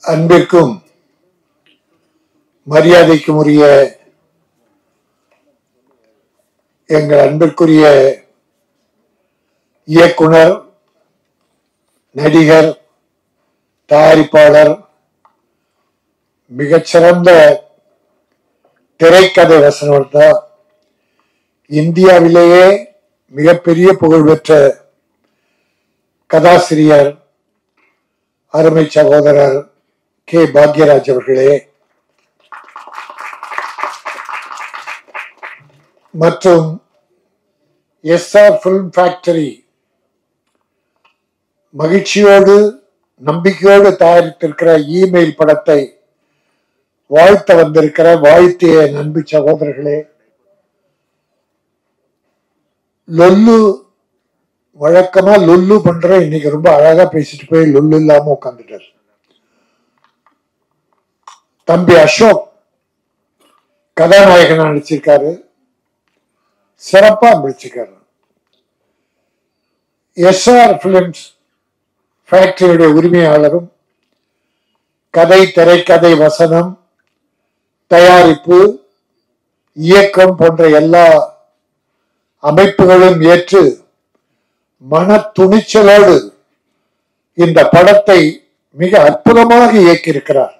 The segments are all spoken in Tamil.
அன்பிற்கும் மரியாதைக்கும் உரிய எங்கள் அன்பிற்குரிய இயக்குனர் நடிகர் தயாரிப்பாளர் மிகச்சிறந்த திரைக்கதை வசனவர்த்தா இந்தியாவிலேயே மிகப்பெரிய புகழ்பெற்ற கதாசிரியர் அருமை சகோதரர் கே பாக்யராஜ் அவர்களே மற்றும் எஸ்ஆர் பிலிம் ஃபேக்டரி மகிழ்ச்சியோடு நம்பிக்கையோடு தயாரித்திருக்கிற இமெயில் படத்தை வாழ்த்த வந்திருக்கிற வாழ்த்திய நண்பு சகோதரர்களே லொல்லு வழக்கமா லொல்லு பண்ற இன்னைக்கு ரொம்ப அழகா பேசிட்டு போய் லொல்லு இல்லாம உட்காந்துட்டார் தம்பி அசோக் கதாநாயகனா நடிச்சிருக்காரு சிறப்பா நடிச்சிருக்காரு எஸ்ஆர் பிலிம்ஸ் ஃபேக்டரியுடைய உரிமையாளரும் கதை திரைக்கதை வசனம் தயாரிப்பு இயக்கம் போன்ற எல்லா அமைப்புகளும் ஏற்று மன துணிச்சலோடு இந்த படத்தை மிக அற்புதமாக இயக்கியிருக்கிறார்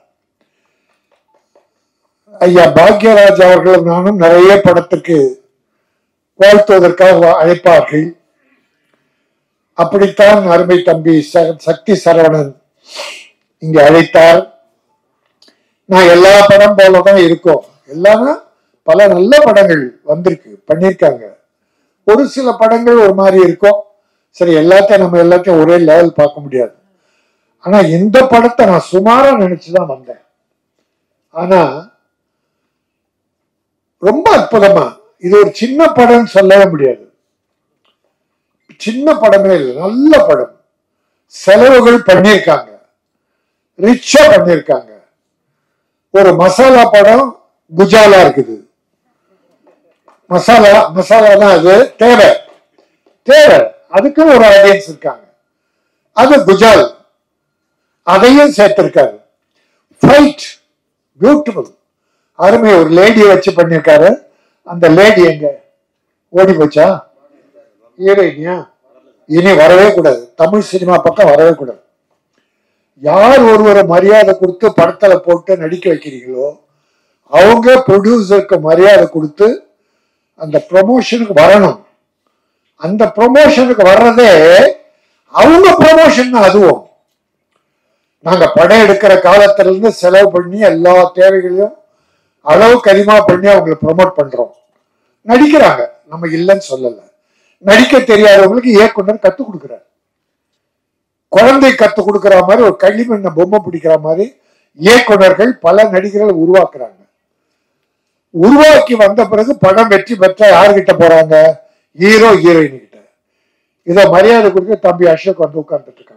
ஐயா பாக்யராஜ் அவர்களும் நானும் நிறைய படத்துக்கு வாழ்த்துவதற்காக அழைப்பார்கள் அப்படித்தான் அருமை தம்பி ச- சக்தி சரவணன் இங்க அழைத்தார் நான் எல்லா படம் போலதான் இருக்கோம் எல்லாமே பல நல்ல படங்கள் வந்திருக்கு பண்ணியிருக்காங்க ஒரு சில படங்கள் ஒரு மாதிரி இருக்கும் சரி எல்லாத்தையும் நம்ம எல்லாத்தையும் ஒரே லெவல் பார்க்க முடியாது ஆனா இந்த படத்தை நான் சுமாரா நினைச்சுதான் வந்தேன் ஆனா ரொம்ப அற்புதமா இது ஒரு சின்ன படம்னு சொல்லவே முடியாது சின்ன படமே இல்லை நல்ல படம் செலவுகள் பண்ணியிருக்காங்க ரிச்சா பண்ணியிருக்காங்க ஒரு மசாலா படம் குஜாலா இருக்குது மசாலா மசாலா தான் அது தேவை தேவை அதுக்கு ஒரு ஆடியன்ஸ் இருக்காங்க அது குஜால் அதையும் சேர்த்திருக்காரு ஃபைட் பியூட்டிஃபுல் அருமை ஒரு லேடியை வச்சு பண்ணியிருக்காரு அந்த லேடி எங்க ஓடி போச்சா ஹீரோயினியா இனி வரவே கூடாது தமிழ் சினிமா பக்கம் வரவே கூடாது யார் ஒருவரை மரியாதை கொடுத்து படத்துல போட்டு நடிக்க வைக்கிறீங்களோ அவங்க ப்ரொடியூசருக்கு மரியாதை கொடுத்து அந்த ப்ரொமோஷனுக்கு வரணும் அந்த ப்ரொமோஷனுக்கு வர்றதே அவங்க ப்ரொமோஷன் அதுவும் நாங்க படம் எடுக்கிற காலத்துல இருந்து செலவு பண்ணி எல்லா தேவைகளையும் அளவுக்கு அதிகமா பண்ணி அவங்களை ப்ரொமோட் பண்றோம் நடிக்கிறாங்க நம்ம இல்லைன்னு சொல்லல நடிக்க தெரியாதவங்களுக்கு இயக்குனர் கத்துக் கொடுக்குறாரு குழந்தை கத்துக் கொடுக்கிற மாதிரி ஒரு களிமண்ண பொம்மை பிடிக்கிற மாதிரி இயக்குனர்கள் பல நடிகர்களை உருவாக்குறாங்க உருவாக்கி வந்த பிறகு படம் வெற்றி பெற்ற யார்கிட்ட போறாங்க ஹீரோ ஹீரோயின் கிட்ட இத மரியாதை கொடுத்து தம்பி அசோக் வந்து உட்கார்ந்துட்டு இருக்காங்க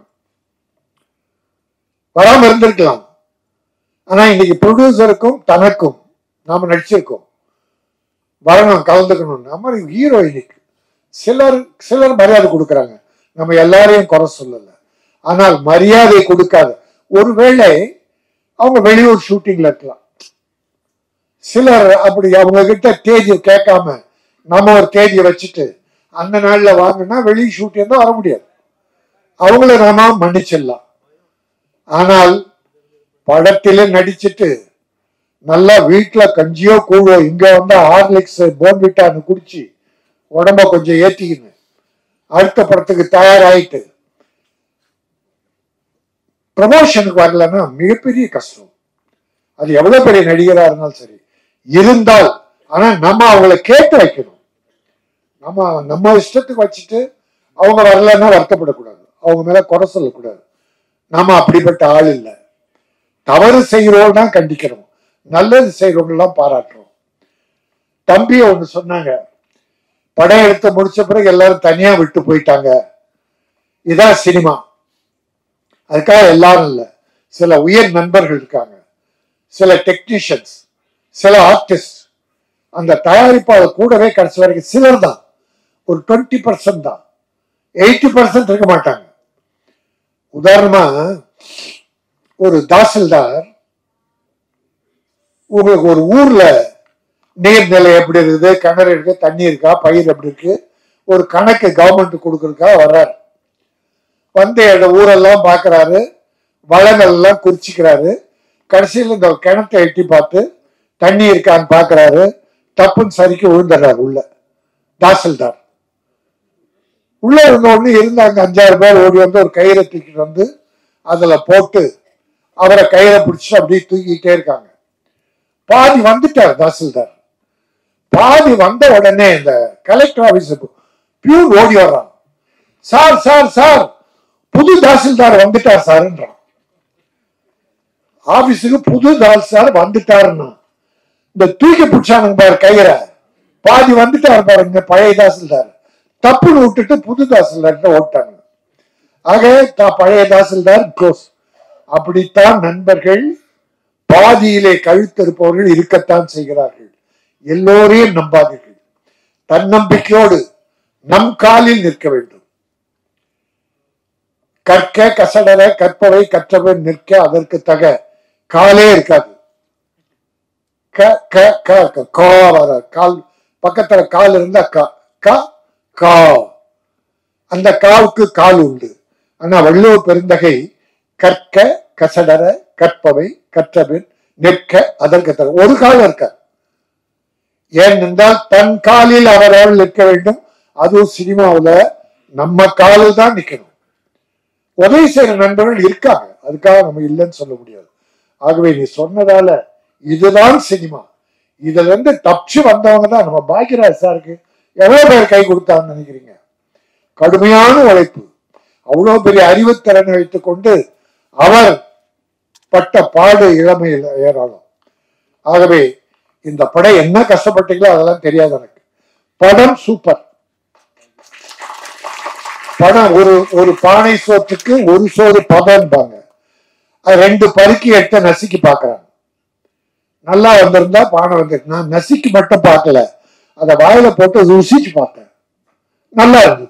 வராம இருந்திருக்கலாம் ஆனா இன்னைக்கு ப்ரொடியூசருக்கும் தனக்கும் நாம நடிச்சிருக்கோம் வரணும் கலந்துக்கணும் நம்ம ஹீரோயினுக்கு சிலர் சிலர் மரியாதை கொடுக்கறாங்க நம்ம எல்லாரையும் குறை சொல்லல ஆனால் மரியாதை கொடுக்காத ஒருவேளை அவங்க வெளியூர் ஷூட்டிங்ல இருக்கலாம் சிலர் அப்படி அவங்க கிட்ட தேதி கேட்காம நம்ம ஒரு தேதியை வச்சுட்டு அந்த நாள்ல வாங்கினா வெளி ஷூட்டிங் தான் வர முடியாது அவங்கள நாம மன்னிச்சிடலாம் ஆனால் படத்திலே நடிச்சிட்டு நல்லா வீட்டுல கஞ்சியோ கூழோ இங்க வந்தா ஹார்லிக்ஸ் போன்விட்டான்னு குடிச்சு உடம்ப கொஞ்சம் ஏத்திக்கின்னு அடுத்த படத்துக்கு தயாராயிட்டு ப்ரமோஷனுக்கு வரலன்னா மிகப்பெரிய கஷ்டம் அது எவ்வளவு பெரிய நடிகரா இருந்தாலும் சரி இருந்தால் ஆனா நம்ம அவங்கள கேட்டு வைக்கணும் நம்ம நம்ம இஷ்டத்துக்கு வச்சுட்டு அவங்க வரலன்னா வருத்தப்படக்கூடாது அவங்க மேல குறை சொல்லக்கூடாது நாம அப்படிப்பட்ட ஆள் இல்லை தவறு செய்கிறோம் தான் கண்டிக்கிறோம் நல்லது செய்யறவங்கெல்லாம் பாராட்டுறோம் தம்பி ஒன்று சொன்னாங்க படம் எடுத்து முடிச்ச பிறகு எல்லாரும் தனியா விட்டு போயிட்டாங்க இதான் சினிமா அதுக்காக எல்லாரும் இல்ல சில உயர் நண்பர்கள் இருக்காங்க சில டெக்னீஷியன்ஸ் சில ஆர்டிஸ்ட் அந்த தயாரிப்பாளர் கூடவே கடைசி வரைக்கும் சிலர் தான் ஒரு டுவெண்ட்டி பர்சன்ட் தான் எயிட்டி பர்சன்ட் இருக்க மாட்டாங்க உதாரணமா ஒரு தாசில்தார் உங்களுக்கு ஒரு ஊர்ல நீர்நிலை எப்படி இருக்குது கிணறு இருக்கு தண்ணி இருக்கா பயிர் எப்படி இருக்கு ஒரு கணக்கு கவர்மெண்ட் கொடுக்கறதுக்காக வர்றாரு வந்து இந்த ஊரெல்லாம் பார்க்கறாரு வளங்கள் எல்லாம் குறிச்சிக்கிறாரு கடைசியில் இந்த கிணத்தை எட்டி பார்த்து தண்ணி இருக்கான்னு பார்க்கறாரு தப்புன்னு சரிக்கு விழுந்துடுறாரு உள்ள தாசில்தார் உள்ள இருந்த உடனே இருந்தாங்க அஞ்சாறு பேர் ஓடி வந்து ஒரு கயிறை தூக்கிட்டு வந்து அதுல போட்டு அவரை கயிறை பிடிச்சி அப்படியே தூக்கிட்டே இருக்காங்க பாதி வந்துட்டார் தாசில்தார் பாதி வந்த உடனே இந்த கலெக்டர் ஆபீஸ் பியூர் ஓடி வர்றான் சார் சார் சார் புது தாசில்தார் வந்துட்டார் சார்ன்றான் ஆபீஸுக்கு புது தாசில்தார் வந்துட்டாருன்னா இந்த தூக்கி பிடிச்சானுங்க பாரு கயிறை பாதி வந்துட்டாரு பாருங்க பழைய தாசில்தார் தப்புன்னு விட்டுட்டு புது தாசில்தார்கிட்ட ஓட்டாங்க ஆக தா- பழைய தாசில்தார் க்ளோஸ் அப்படித்தான் நண்பர்கள் பாதியிலே கழுத்திருப்பவர்கள் இருக்கத்தான் செய்கிறார்கள் எல்லோரையும் நம்பாதீர்கள் தன்னம்பிக்கையோடு நம் காலில் நிற்க வேண்டும் கற்க கசடர கற்பவை கற்றவன் நிற்க அதற்கு தக காலே இருக்காது க க க க, கா வர கால் பக்கத்துல கால் இருந்தா கா க கா அந்த காவுக்கு கால் உண்டு ஆனா வள்ளுவ பெருந்தகை கற்க கசடர கற்பவை கற்றபின் நிற்க அதற்கு தர ஒரு கால் இருக்காது ஏனென்றால் தன் காலில் அவரவர்கள் நிற்க வேண்டும் அதுவும் சினிமாவுல நம்ம காலில் தான் நிக்கணும் உதவி செய்யற நண்பர்கள் இருக்காங்க அதுக்காக நம்ம இல்லைன்னு சொல்ல முடியாது ஆகவே நீ சொன்னதால இதுதான் சினிமா இதுல இருந்து தப்பிச்சு வந்தவங்க தான் நம்ம பாக்கியராஜ் சாருக்கு எவ்வளவு பேர் கை கொடுத்தாங்கன்னு நினைக்கிறீங்க கடுமையான உழைப்பு அவ்வளவு பெரிய அறிவுத்திறனை வைத்துக் கொண்டு அவர் பட்ட பாடு இளமையில் ஏராளம் ஆகவே இந்த படம் என்ன கஷ்டப்பட்டீங்களோ அதெல்லாம் தெரியாது எனக்கு படம் சூப்பர் படம் ஒரு ஒரு பானை சோற்றுக்கு ஒரு சோறு பதம்பாங்க அது ரெண்டு பருக்கி எடுத்து நசுக்கி பார்க்கறாங்க நல்லா வந்திருந்தா பானை வந்துருக்கு நான் நசுக்கி மட்டும் பார்க்கல அதை வாயில போட்டு ருசிச்சு பார்த்தேன் நல்லா இருந்தது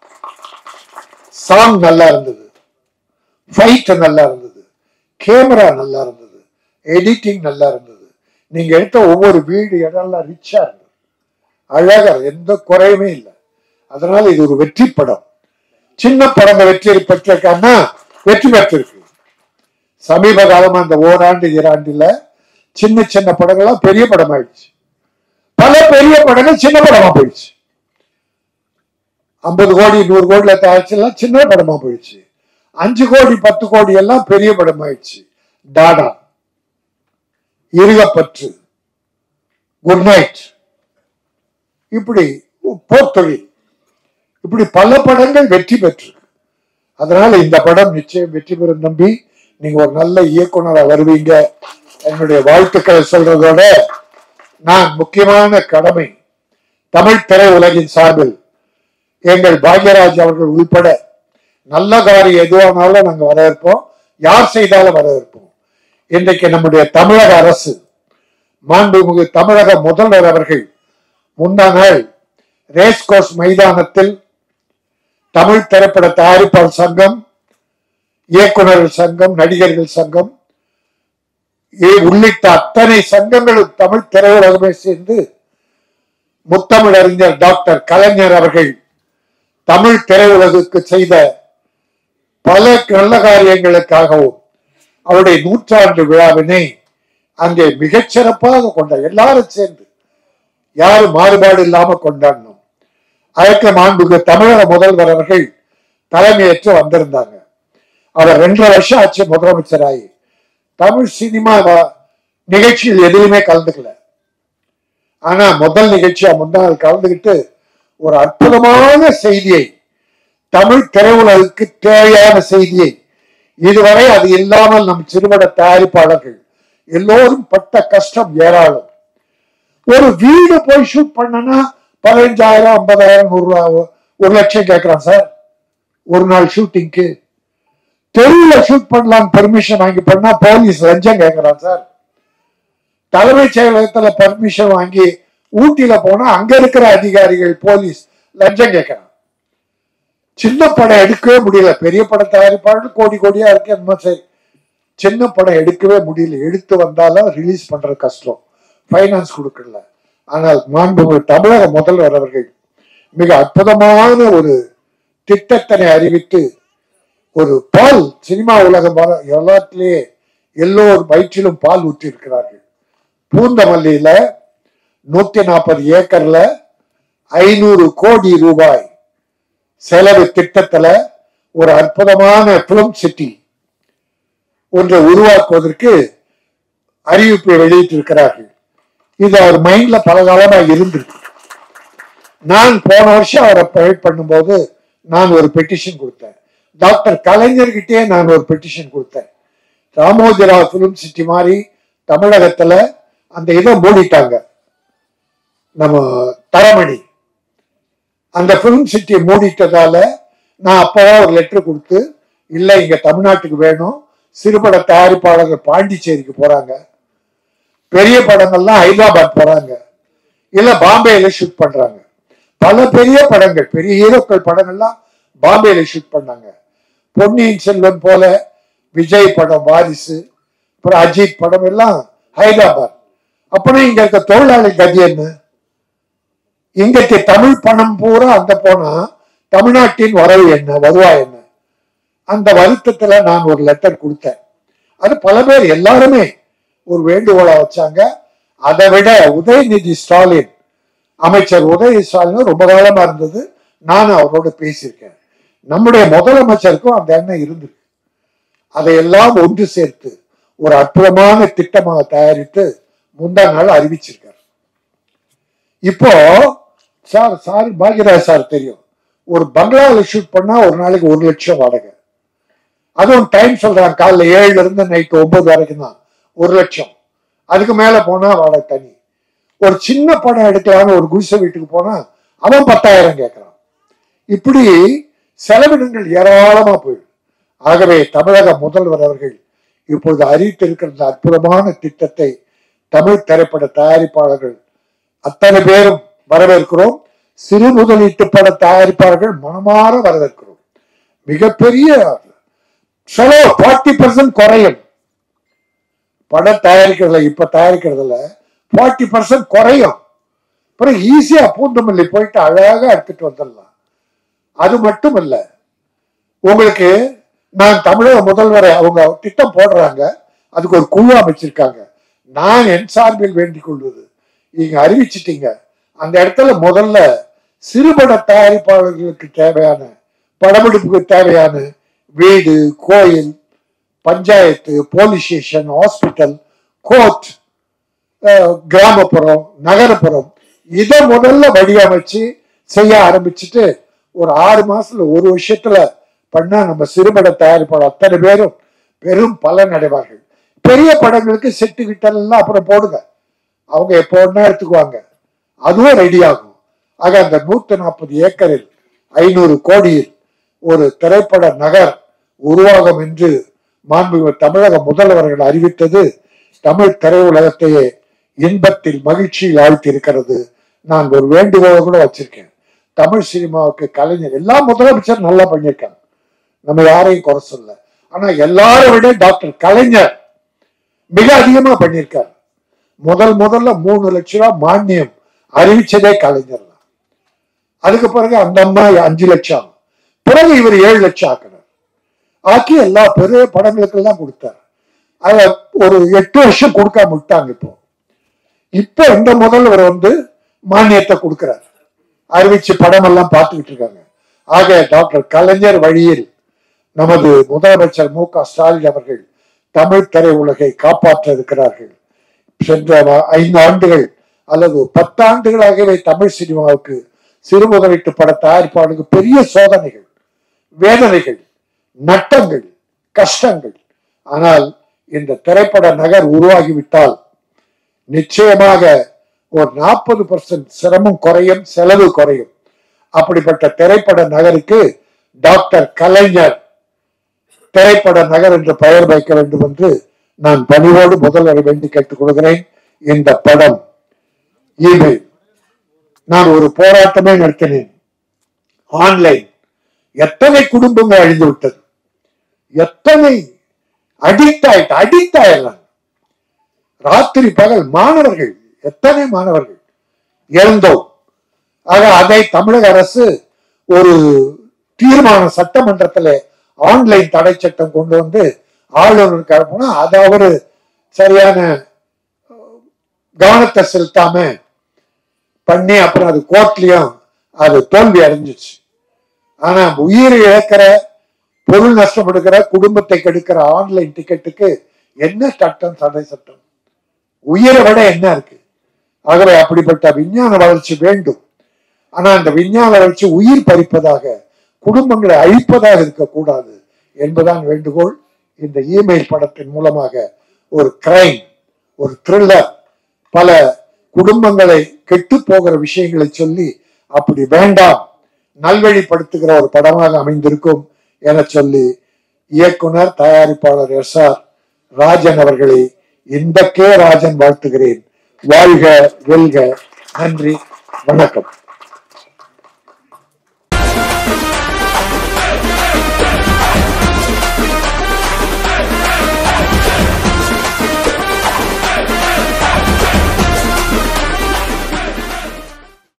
சாங் நல்லா இருந்தது ஃபைட் நல்லா இருந்தது கேமரா நல்லா இருந்தது எடிட்டிங் நல்லா இருந்தது நீங்க எடுத்த ஒவ்வொரு வீடு இடம்லாம் ரிச்சா இருந்தது அழகா எந்த குறையுமே இல்லை அதனால இது ஒரு வெற்றி படம் சின்ன படங்கள் வெற்றி பெற்றிருக்கான்னா வெற்றி பெற்றிருக்கு சமீப காலமா இந்த ஓராண்டு இராண்டுல சின்ன சின்ன படங்கள்லாம் பெரிய படம் ஆயிடுச்சு பல பெரிய படங்கள் சின்ன படமா போயிடுச்சு ஐம்பது கோடி நூறு கோடியில தயாரிச்செல்லாம் சின்ன படமா போயிடுச்சு அஞ்சு கோடி பத்து கோடி எல்லாம் பெரிய படம் ஆயிடுச்சு டாடா இருகப்பற்று குட் நைட் இப்படி போர்த்தொழில் இப்படி பல படங்கள் வெற்றி பெற்று அதனால இந்த படம் நிச்சயம் வெற்றி பெறும் நம்பி நீங்க ஒரு நல்ல இயக்குனரா வருவீங்க என்னுடைய வாழ்த்துக்களை சொல்றதோட நான் முக்கியமான கடமை தமிழ் திரையுலகின் சார்பில் எங்கள் பாக்யராஜ் அவர்கள் உள்பட நல்ல காரியம் எதுவானாலும் நாங்க வரவேற்போம் யார் செய்தாலும் வரவேற்போம் இன்றைக்கு நம்முடைய தமிழக அரசு மாண்புமிகு தமிழக முதல்வர் அவர்கள் முந்தா நாள் ரேஸ் கோர்ஸ் மைதானத்தில் தமிழ் திரைப்பட தயாரிப்பாளர் சங்கம் இயக்குனர்கள் சங்கம் நடிகர்கள் சங்கம் இ- உள்ளிட்ட அத்தனை சங்கங்களும் தமிழ் திரையுலகமே சேர்ந்து முத்தமிழ் அறிஞர் டாக்டர் கலைஞர் அவர்கள் தமிழ் திரையுலகுக்கு செய்த பல நல்ல காரியங்களுக்காகவும் அவருடைய நூற்றாண்டு விழாவினை அங்கே மிகச் சிறப்பாக கொண்ட எல்லாரும் சேர்ந்து யாரும் மாறுபாடு இல்லாம கொண்டாடணும் அதற்கு மாண்புக்கு தமிழக முதல்வர் அவர்கள் தலைமையேற்று வந்திருந்தாங்க அவர் ரெண்டரை வருஷம் ஆச்சு முதலமைச்சராகி தமிழ் சினிமா வ- நிகழ்ச்சியில் எதுவுமே கலந்துக்கல ஆனா முதல் நிகழ்ச்சியா முன்னாள் கலந்துக்கிட்டு ஒரு அற்புதமான செய்தியை தமிழ் திரையுலகுக்கு தேவையான செய்தியை இதுவரை அது இல்லாமல் நம் சிறுபட தயாரிப்பாளர்கள் எல்லோரும் பட்ட கஷ்டம் ஏராளம் ஒரு வீடு போய் ஷூட் பண்ணனா பதினஞ்சாயிரம் ஐம்பதாயிரம் நூறு ரூபா ஒரு லட்சம் கேட்கறான் சார் ஒரு நாள் ஷூட்டிங்க்கு தெருவுல ஷூட் பண்ணலாம் பெர்மிஷன் வாங்கி பண்ணா போலீஸ் லஞ்சம் கேட்கறான் சார் தலைமைச் செயலகத்துல பர்மிஷன் வாங்கி ஊட்டியில போனா அங்க இருக்கிற அதிகாரிகள் போலீஸ் லஞ்சம் கேட்கறான் சின்ன படம் எடுக்கவே முடியல பெரிய படம் தயாரிப்பாளர் கோடி கோடியா இருக்கு என்னமோ சரி சின்ன படம் எடுக்கவே முடியல எடுத்து வந்தாலும் ரிலீஸ் பண்றது கஷ்டம் ஃபைனான்ஸ் கொடுக்கல ஆனால் மாண்புமிகு தமிழக முதல்வர் அவர்கள் மிக அற்புதமான ஒரு திட்டத்தினை அறிவித்து ஒரு பால் சினிமா உலகம் வர- எல்லாத்திலேயே எல்லோர் வயிற்றிலும் பால் ஊற்றி இருக்கிறார்கள் பூந்தமல்லியில நூத்தி நாற்பது ஏக்கர்ல ஐநூறு கோடி ரூபாய் செலவு திட்டத்துல ஒரு அற்புதமான பிலிம் சிட்டி ஒன்றை உருவாக்குவதற்கு அறிவிப்பை வெளியிட்டிருக்கிறார்கள் இது அவர் மைண்ட்ல பல காலமா இருந்திருக்கு நான் போன வருஷம் அவரை ப்ரொவைட் பண்ணும்போது நான் ஒரு பெட்டிஷன் கொடுத்தேன் டாக்டர் கலைஞர்கிட்டயே நான் ஒரு பெட்டிஷன் கொடுத்தேன் ராமோஜிராவ் பிலிம் சிட்டி மாதிரி தமிழகத்துல அந்த இதை மூடிட்டாங்க நம்ம தரமணி அந்த பிலிம் சிட்டியை மூடிட்டதால நான் அப்பதான் ஒரு லெட்டர் கொடுத்து இல்லை இங்க தமிழ்நாட்டுக்கு வேணும் சிறுபட தயாரிப்பாளர்கள் பாண்டிச்சேரிக்கு போறாங்க பெரிய படங்கள்லாம் ஹைதராபாத் போறாங்க இல்ல பாம்பேல ஷூட் பண்றாங்க பல பெரிய படங்கள் பெரிய ஹீரோக்கள் படங்கள்லாம் பாம்பேல ஷூட் பண்ணாங்க பொன்னியின் செல்வன் போல விஜய் படம் வாரிசு அப்புறம் அஜித் படம் எல்லாம் ஹைதராபாத் அப்படின்னா இங்க இருக்க தொழிலாளி கதி என்ன இங்கத்தி தமிழ் பணம் பூரா அங்க போனா தமிழ்நாட்டின் வரவு என்ன வருவாய் என்ன அந்த வருத்தத்துல நான் ஒரு லெட்டர் கொடுத்தேன் அது பல பேர் எல்லாருமே ஒரு வேண்டுகோளா வச்சாங்க அதை விட உதயநிதி ஸ்டாலின் அமைச்சர் உதய ஸ்டாலின் ரொம்ப காலமா இருந்தது நானும் அவரோட பேசியிருக்கேன் நம்முடைய முதலமைச்சருக்கும் அந்த எண்ணம் இருந்திருக்கு அதையெல்லாம் ஒன்று சேர்த்து ஒரு அற்புதமான திட்டமாக தயாரித்து முந்தா நாள் அறிவிச்சிருக்காரு இப்போ சார் சார் பாக்யராஜ் சார் தெரியும் ஒரு பங்களாவில் ஷூட் பண்ணா ஒரு நாளைக்கு ஒரு லட்சம் வாடகை அதுவும் டைம் சொல்றாங்க காலைல ஏழுல இருந்து நைட்டு ஒன்பது வரைக்கும் தான் ஒரு லட்சம் அதுக்கு மேல போனா வாடகை தனி ஒரு சின்ன படம் எடுக்கலாம்னு ஒரு குடிசை வீட்டுக்கு போனா அவன் பத்தாயிரம் கேட்கறான் இப்படி செலவினங்கள் ஏராளமா போயிடும் ஆகவே தமிழக முதல்வர் அவர்கள் இப்பொழுது அறிவித்திருக்கிற இந்த அற்புதமான திட்டத்தை தமிழ் திரைப்பட தயாரிப்பாளர்கள் அத்தனை பேரும் வரவேற்கிறோம் சிறு முதலீட்டு பட தயாரிப்பாளர்கள் மனமாற வரவேற்கிறோம் மிகப்பெரிய செலவு ஃபார்ட்டி பர்சன்ட் குறையும் படம் தயாரிக்கிறதுல இப்ப தயாரிக்கிறதுல ஃபார்ட்டி பர்சன்ட் குறையும் அப்புறம் ஈஸியா பூந்தமல்லி போயிட்டு அழகா எடுத்துட்டு வந்துடலாம் அது மட்டும் இல்ல உங்களுக்கு நான் தமிழக முதல்வரை அவங்க திட்டம் போடுறாங்க அதுக்கு ஒரு குழு அமைச்சிருக்காங்க நான் என் சார்பில் வேண்டிக் கொள்வது நீங்க அறிவிச்சிட்டீங்க அந்த இடத்துல முதல்ல சிறுபட தயாரிப்பாளர்களுக்கு தேவையான படமெடுப்புக்கு தேவையான வீடு கோயில் panchayat police station hospital court கிராமப்புறம் நகரப்புறம் இதை முதல்ல வடிவமைச்சு செய்ய ஆரம்பிச்சுட்டு ஒரு ஆறு மாசத்துல ஒரு வருஷத்துல பண்ணா நம்ம சிறுபட தயாரிப்பாளர் அத்தனை பேரும் பெரும் பலன் அடைவார்கள் பெரிய படங்களுக்கு செட்டு கிட்டலாம் அப்புறம் போடுங்க அவங்க எப்போ ஒன்னா எடுத்துக்குவாங்க அதுவும் ரெடி ஆகும் ஆக அந்த நூத்தி நாற்பது ஏக்கரில் ஐநூறு கோடியில் ஒரு திரைப்பட நகர் உருவாகும் என்று மாண்புமிகு தமிழக முதல்வர்கள் அறிவித்தது தமிழ் திரையுலகத்தையே இன்பத்தில் மகிழ்ச்சியில் ஆழ்த்தியிருக்கிறது நான் ஒரு வேண்டுகோளை கூட வச்சிருக்கேன் தமிழ் சினிமாவுக்கு கலைஞர் எல்லா முதலமைச்சர் நல்லா பண்ணியிருக்காங்க நம்ம யாரையும் குறை சொல்ல ஆனா எல்லாரை விட டாக்டர் கலைஞர் மிக அதிகமா பண்ணியிருக்காரு முதல் முதல்ல மூணு லட்சம் ரூபாய் மானியம் அறிவிச்சதே கலைஞர் தான் அதுக்கு பிறகு அந்த அம்மா அஞ்சு லட்சம் பிறகு இவர் ஏழு லட்சம் ஆக்கினார் ஆக்கி எல்லா பெரிய படங்களுக்கெல்லாம் கொடுத்தார் அத ஒரு எட்டு வருஷம் கொடுக்காம விட்டாங்க இப்போ இப்போ இந்த முதல்வர் வந்து மானியத்தை கொடுக்கிறார் அறிவிச்சு படம் எல்லாம் பார்த்துக்கிட்டு இருக்காங்க ஆக டாக்டர் கலைஞர் வழியில் நமது முதலமைச்சர் மு க ஸ்டாலின் அவர்கள் தமிழ் திரையுலகை காப்பாற்ற இருக்கிறார்கள் சென்ற வ- ஐந்து ஆண்டுகள் அல்லது பத்தாண்டுகளாகவே தமிழ் சினிமாவுக்கு சிறு முதலீட்டு பட தயாரிப்பாளருக்கு பெரிய சோதனைகள் வேதனைகள் நட்டங்கள் கஷ்டங்கள் ஆனால் இந்த திரைப்பட நகர் உருவாகிவிட்டால் நிச்சயமாக ஒரு நாற்பது பர்சன்ட் சிரமம் குறையும் செலவு குறையும் அப்படிப்பட்ட திரைப்பட நகருக்கு டாக்டர் கலைஞர் திரைப்பட நகர் என்று பெயர் வைக்க வேண்டும் என்று நான் பணிவோடு முதல்வரை வேண்டி கேட்டுக் கொள்கிறேன் இந்த படம் இது நான் ஒரு போராட்டமே நடத்தினேன் ஆன்லைன் எத்தனை குடும்பங்கள் அழிந்து விட்டது எத்தனை அடிக்ட் ஆயிட்டு அடிக்ட் ஆயிடுறாங்க ராத்திரி பகல் மாணவர்கள் எத்தனை மாணவர்கள் இறந்தோம் ஆக அதை தமிழக அரசு ஒரு தீர்மான சட்டமன்றத்தில் ஆன்லைன் தடை சட்டம் கொண்டு வந்து ஆளுநருக்கு அனுப்புனா அதை அவரு சரியான கவனத்தை செலுத்தாம பண்ணி அப்புறம் அது கோர்ட்லயும் அது தோல்வி அடைஞ்சிச்சு ஆனா உயிர் இழக்கிற பொருள் நஷ்டம் எடுக்கிற குடும்பத்தை கெடுக்கிற ஆன்லைன் டிக்கெட்டுக்கு என்ன சட்டம் தடை சட்டம் உயிரை விட என்ன இருக்கு ஆகவே அப்படிப்பட்ட விஞ்ஞான வளர்ச்சி வேண்டும் ஆனா அந்த விஞ்ஞான வளர்ச்சி உயிர் பறிப்பதாக குடும்பங்களை அழிப்பதாக இருக்கக்கூடாது என்பதான் வேண்டுகோள் இந்த இமெயில் படத்தின் மூலமாக ஒரு கிரைம் ஒரு த்ரில்லர் பல குடும்பங்களை கெட்டு போகிற விஷயங்களை சொல்லி அப்படி வேண்டாம் நல்வழிப்படுத்துகிற ஒரு படமாக அமைந்திருக்கும் என சொல்லி இயக்குனர் தயாரிப்பாளர் எஸ் ஆர் ராஜன் அவர்களை இந்த கே ராஜன் வாழ்த்துகிறேன் வாழ்க வெல்க நன்றி வணக்கம்